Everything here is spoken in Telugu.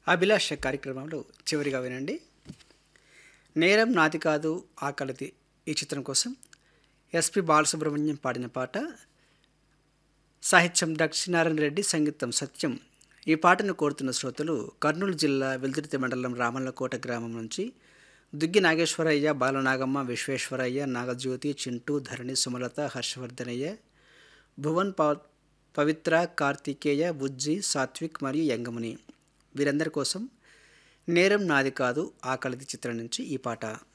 అభిలాష కార్యక్రమంలో చివరిగా వినండి నేరం నాది కాదు ఆకలిది ఈ చిత్రం కోసం ఎస్పి బాలసుబ్రహ్మణ్యం పాడిన పాట సాహిత్యం దక్షిణారాయణ రెడ్డి సంగీతం సత్యం ఈ పాటను కోరుతున్న శ్రోతలు కర్నూలు జిల్లా వెల్దుర్తి మండలం రామల్లకోట గ్రామం నుంచి దుగ్గి నాగేశ్వరయ్య బాలనాగమ్మ విశ్వేశ్వరయ్య నాగజ్యోతి చింటూ ధరణి సుమలత హర్షవర్ధనయ్య భువన్ ప పవిత్ర కార్తికేయ బుజ్జి సాత్విక్ మరియు యంగముని వీరందరి కోసం నేరం నాది కాదు ఆకలిది చిత్రం నుంచి ఈ పాట